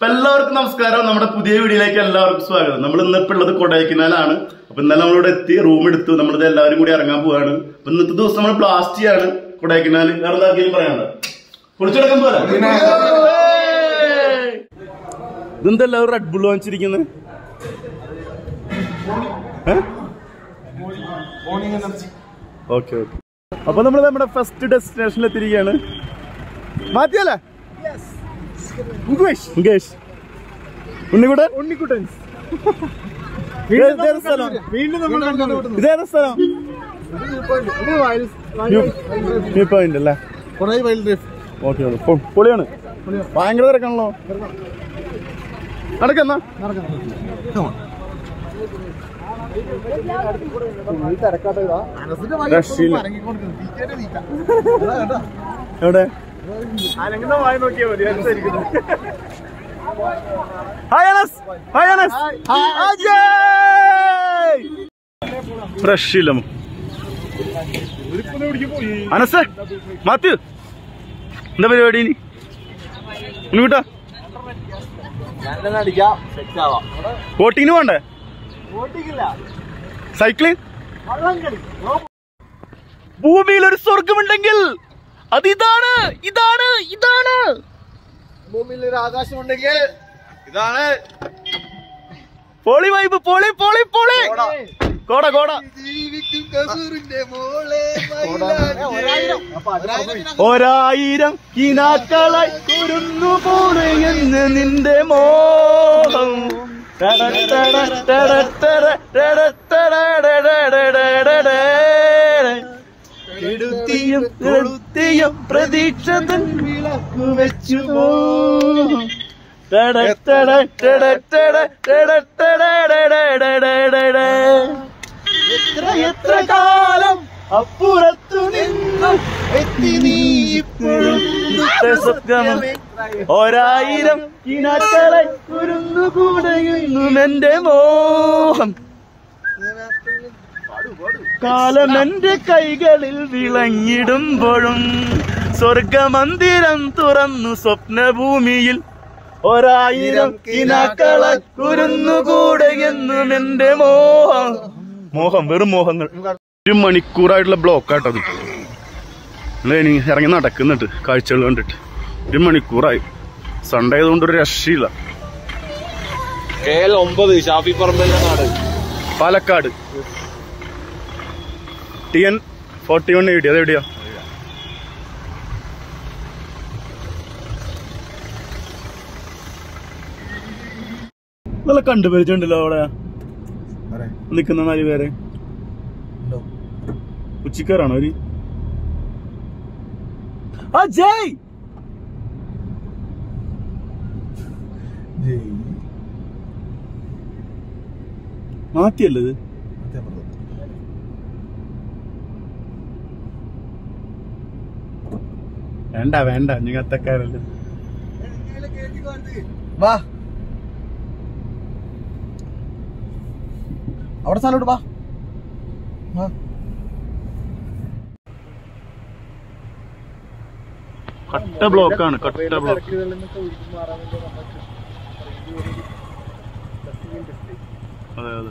അപ്പൊ എല്ലാവർക്കും നമസ്കാരം നമ്മുടെ പുതിയ വീഡിയോയിലേക്ക് എല്ലാവർക്കും സ്വാഗതം നമ്മൾ ഇന്ന് ഇപ്പൊ ഉള്ളത് കൊടൈക്കനാലാണ് അപ്പൊ ഇന്നലെ നമ്മളിവിടെ എത്തി റൂം എടുത്തു നമ്മളിത് എല്ലാവരും കൂടി ഇറങ്ങാൻ പോവാണ് അപ്പൊ ഇന്നത്തെ ദിവസം നമ്മൾ ബ്ലാസ്റ്റ് ചെയ്യാണ് കൊടൈക്കനാൽ വേറെ എന്താണെങ്കിലും പറയാനുണ്ട് കുളിച്ചെടുക്കാൻ പോലെ ഇതെന്താ എല്ലാവരും റെഡ് ബുൾ വാങ്ങിച്ചിരിക്കുന്നത് ഓക്കെ ഓക്കെ അപ്പൊ നമ്മൾ നമ്മുടെ ഫസ്റ്റ് ഡെസ്റ്റിനേഷനിൽ എത്തിയിരിക്കുകയാണ് മാറ്റിയല്ലേ മുകേഷ് മുകേഷ് ഉണ്ണിക്കുട്ടൻ ഉണ്ണിക്കുട്ടൻ ഇതേതാ സ്ഥലം വീണ്ടും നമ്മൾ കണ്ടുപിടുന്നു ഇതേതാ സ്ഥലം വ്യൂ പോയിന്റ് അല്ലേ കൊറേ വൈൽഡ് ലൈഫ് ഓക്കെ ഓക്കെ പൊളിയാണ് ഭയങ്കര തിരക്കാണല്ലോ നടക്കെന്നാ രക്ഷയില്ല. എവിടെ hi Anas hi Anas fresh ഇല്ല അനസ് മാത്യു എന്താ പരിപാടി ഇനി ഉണ്ണിക്കുട്ടാ ബോട്ടിങ്ങിന് പോണ്ടേ സൈക്ലിംഗ് ഭൂമിയിൽ ഒരു സ്വർഗമുണ്ടെങ്കിൽ അത് ഇതാണ് ഇതാണ് ഇതാണ് ഭൂമിയിൽ ഒരു ആകാശമുണ്ടെങ്കിൽ ഇതാണ് പോളി വൈബ് പോളി പോളി പോളി കോട കോട ജീവിക്കും കസൂറിന്റെ മോളെ ഒരായിരം കിനാക്കളായി കുരുന്നു പോലെ എന്ന് നിന്റെ മോഹം ടട ടട ടട ടട ടട ടട ടട ടട ടട. കെടുത്തിയും കൊളുത്തിയും പ്രതീക്ഷ തൻ വിളക്കു വെച്ചു പോ. ടട ടട ടട ടട ടട ടട ടട ടട ടട. എത്ര എത്ര കാലം അപ്പുറത്തു നിന്നും എത്തി നീ ഇപ്പോഴും സ്വപ്നം ഒരായിരം കിണക്കളെ കുരുന്നുകൂടെയെന്നും എന്റെ മോഹം കാലം എന്റെ കൈകളിൽ വിളങ്ങിടുമ്പോഴും സ്വർഗമന്ദിരം തുറന്നു സ്വപ്നഭൂമിയിൽ ഒരായിരം കിനാക്കളെ കുരുന്നുകൂടെയെന്നും എന്റെ മോഹം മോഹം വെറും മോഹങ്ങൾ ഒരു മണിക്കൂറായിട്ടുള്ള ബ്ലോക്ക് ആട്ടത് ഇനി ഇറങ്ങി നടക്കുന്നുണ്ട് കാഴ്ചകൾ കണ്ടിട്ട് ഒരു മണിക്കൂറായി സൺഡേ ആയതുകൊണ്ട് ഒരു രക്ഷയില്ല കെ എൽ ഒമ്പത് ഷാഫി പറമ്പലിന്റെ നാട് Palakkad T N forty one എവിടെയാ അത് എവിടെയാ നല്ല കണ്ടുപരിച്ചുണ്ടല്ലോ അവിടെ നിൽക്കുന്ന നാല് പേര് ഉച്ചക്കാരാണോ അവര് ആ ജയ് മാറ്റിയല്ലത് വേണ്ട വേണ്ട നിങ്ങൾ അത്തക്കാരല്ലേ വാ അവിടെ സ്ഥലം വാ വാ. കട്ട ബ്ലോക്കാണ് കട്ട ബ്ലോക്ക് അതെ അതെ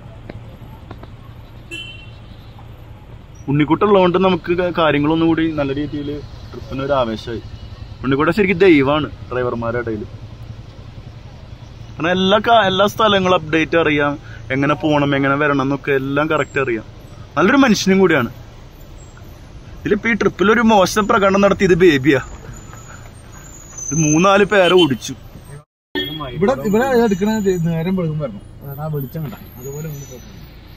ഉണ്ണിക്കുട്ടുള്ളതുകൊണ്ട് നമുക്ക് ക- കാര്യങ്ങളൊന്നും കൂടി നല്ല രീതിയിൽ ട്രിപ്പിന് ഒരു ആവേശമായി ഉണ്ണിക്കുട്ട ശരിക്കും ദൈവമാണ് ഡ്രൈവർമാരുടെ ഇടയിൽ കാരണം എല്ലാ കാ- എല്ലാ സ്ഥലങ്ങളും അപ്ഡേറ്റ് അറിയാം എങ്ങനെ പോകണം എങ്ങനെ വരണം എന്നൊക്കെ എല്ലാം കറക്റ്റ് അറിയാം നല്ലൊരു മനുഷ്യനും കൂടിയാണ് ഇതിലിപ്പോ ഈ ട്രിപ്പിൽ ഒരു മോശം പ്രകടനം നടത്തിയത് ബേബിയാ ഇത് മൂന്നാല് പേരെ ഓടിച്ചു ഇവിടെ ഇവിടെ എടുക്കണ നേരം വെളുക്കും വരണം ആ വെളിച്ചം കണ്ട അതുപോലെ കൊണ്ട് പോകാം.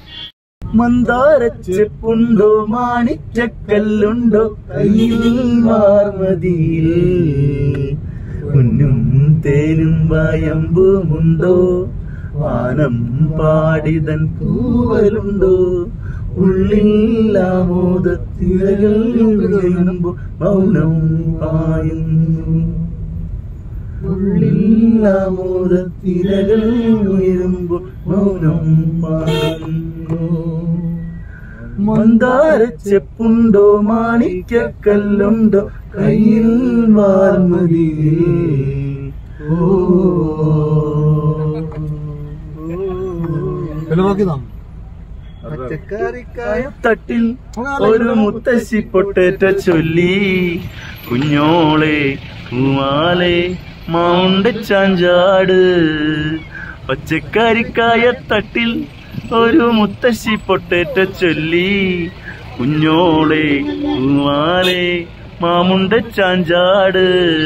മന്ദാരച്ചെപ്പുണ്ടോ മാണിക്കല്ലുണ്ടോ കയ്യിൽ മാർമതിയിൽ പൊന്നും തേനും വയമ്പുമുണ്ടോ വാനം പാടിതൻ കൂവലുണ്ടോ ഉള്ളില്ലാമോദത്തിരകൾ വീഴുമ്പോൾ മൗനം പായുന്നു ഉള്ളില്ലാമോദത്തിരകൾ ഉയരുമ്പോൾ മൗനം പാടുന്നു മന്ദാരച്ചെപ്പുണ്ടോ മാണിക്കല്ലുണ്ടോ കയ്യിൽ വാൽമതിയിൽ നോക്കിയതാ തട്ടിൽ ഒരു മുത്തശ്ശി പൊട്ടേറ്റ ചൊല്ലി കുഞ്ഞോളെ പൂമാലെ മൗണ്ട് ചാഞ്ചാട് പച്ചക്കറിക്കായ തട്ടിൽ ഒരു മുത്തശ്ശി പൊട്ടേറ്റ ചൊല്ലി കുഞ്ഞോളെ പൂമാലെ മാമുണ്ട ചാഞ്ചാട്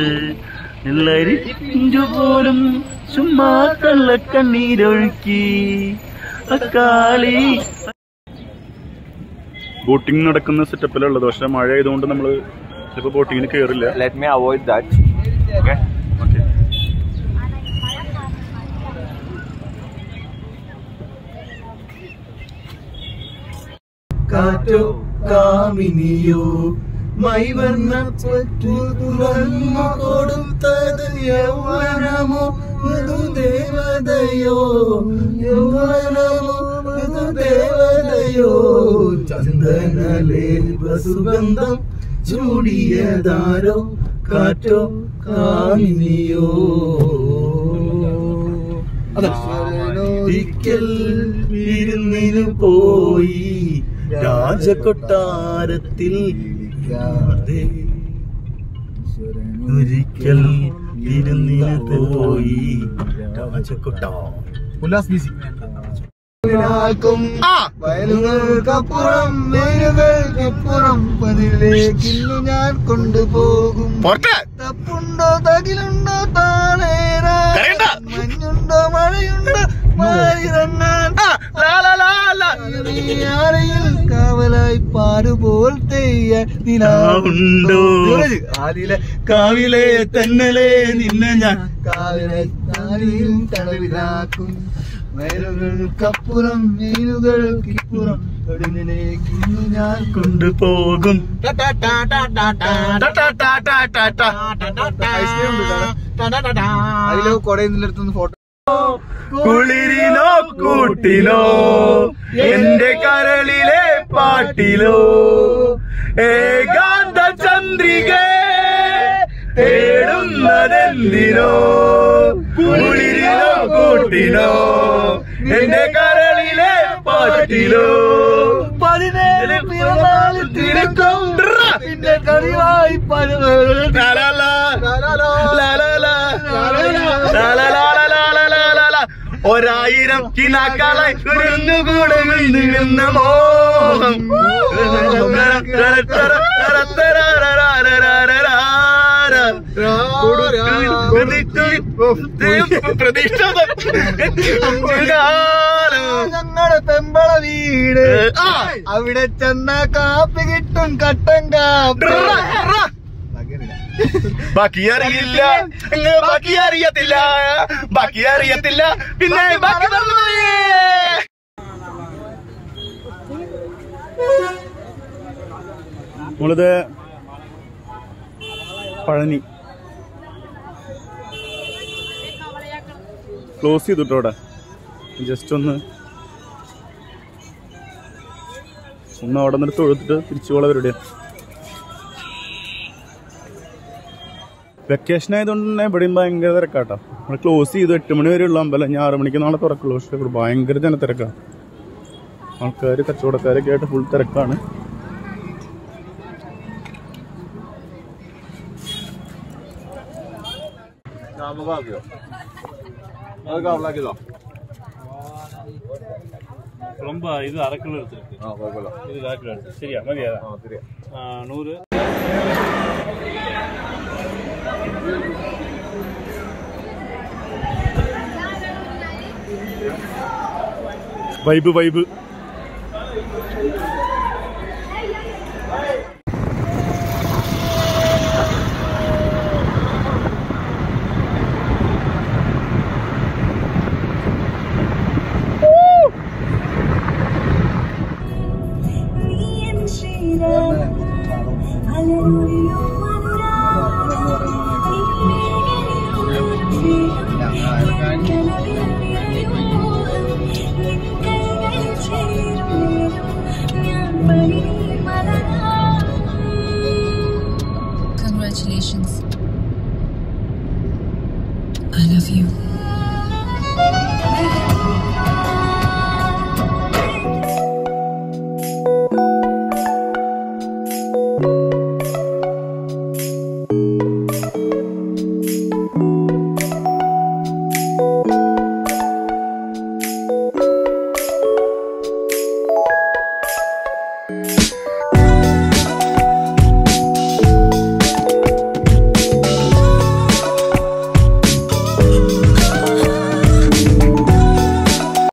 എല്ലാരും പോലും ചുമ്മാ കള്ളക്കണ്ണീരൊഴുക്കി അക്കാളി ബോട്ടിംഗ് നടക്കുന്ന സെറ്റപ്പിലുള്ളത് പക്ഷെ മഴ ആയതുകൊണ്ട് നമ്മൾ ചിലപ്പോൾ ബോട്ടിങ്ങിന് കയറില്ല Let me avoid that. Okay. Okay കാറ്റോ കാമിനിയോ മൈവർണ്ണ തുറന്നു കൊടുത്തത് യൗവനമോ ഇതു ദേവതയോ യൗവനമോ ഇതു ദേവതയോ ചന്ദനലേപ സുഗന്ധം ചൂടിയതാരോ കാറ്റോ കാമിനിയോ ഒരിക്കൽ വിരുന്നിനു പോയി രാജകൊട്ടാരത്തിൽ ഇല്ലാതെ. ഒരിക്കൽ വിരുന്നിനു പോയി രാജകൊട്ടാരം ഉല്ലാസ് ബി സി വയലുകൾക്കപ്പുറം വേരുകൾക്കപ്പുറം പതിലേക്കിന്നു ഞാൻ കൊണ്ടുപോകും തപ്പുണ്ടോ തകിലുണ്ടോ താളേരാ മഞ്ഞുണ്ടോ മഴയുണ്ടോ മാറിറങ്ങാൻ ആരയിൽ കാവലായി പാടുപോൽ തെയ്യാൻ ഉണ്ടോ ആലിലെ കാവിലെ തന്നലെ നിന്നെ ഞാൻ കാവിലെ കാലിൽ തടവിലാക്കും വയലുകൾക്കപ്പുറം മീനുകൾക്കിപ്പുറം കടലിലേക്ക് ഇന്ന് ഞാൻ കൊണ്ടുപോകും അതിലോ കൊടയുന്നിടത്തുനിന്ന് ഫോട്ടോ കുളിരിലോ കൂട്ടിലോ എന്റെ കരളിലെ പാട്ടിലോ ഏകാന്ത ചന്ദ്രിക തേടുന്നതെന്തിനോ കുളിരിലോ കൂട്ടിലോ എന്റെ കരളിലെ പാട്ടിലോ പതിനേഴ് പിറന്നാളിൽ തിരക്കും പിന്നെ കളിവായി ഒരായിരം കിനാക്കളായി കുരുന്നുകൂടെ നിന്ന മോഹം പ്രതീക്ഷ ഞങ്ങളുടെ പെമ്പള വീട് ആ. അവിടെ ചെന്ന കാപ്പി കിട്ടും കട്ടൻ കാപ്പി ബാക്കി അറിയില്ല ഇങ്ങ് ബാക്കി അറിയത്തില്ല ബാക്കി അറിയത്തില്ല പിന്നെ ബാക്കി മറന്നുപോയി. നമ്മളിത് പഴനി ക്ലോസ് ചെയ്തിട്ടോ അവിടെ ജസ്റ്റ് ഒന്ന് ഒന്ന് അവിടെ നിന്ന് തൊഴുത്തിട്ട് തിരിച്ചു പോളെ പരിപാടിയാണ് വെക്കേഷൻ ആയതുകൊണ്ട് തന്നെ ഇവിടെയും ഭയങ്കര തിരക്കാട്ടോ നമ്മൾ ക്ലോസ് ചെയ്തു എട്ട് മണി വരെ ഉള്ള അമ്പലം ഞാൻ ആറ് മണിക്ക് നാളെ തുറക്കുള്ളൂ പക്ഷെ ഇവിടെ ഭയങ്കര ജനത്തിരക്കാണ് ആൾക്കാർ കച്ചവടക്കാരൊക്കെ ആയിട്ട് ഫുൾ തിരക്കാണ് ரொம்ப இது அரை கிலோ எடுத்துருக்கு இது அரை கிலோ எடுத்து சரியா மதியா ஆ, நூறு vibe vibe Congratulations. you. Thank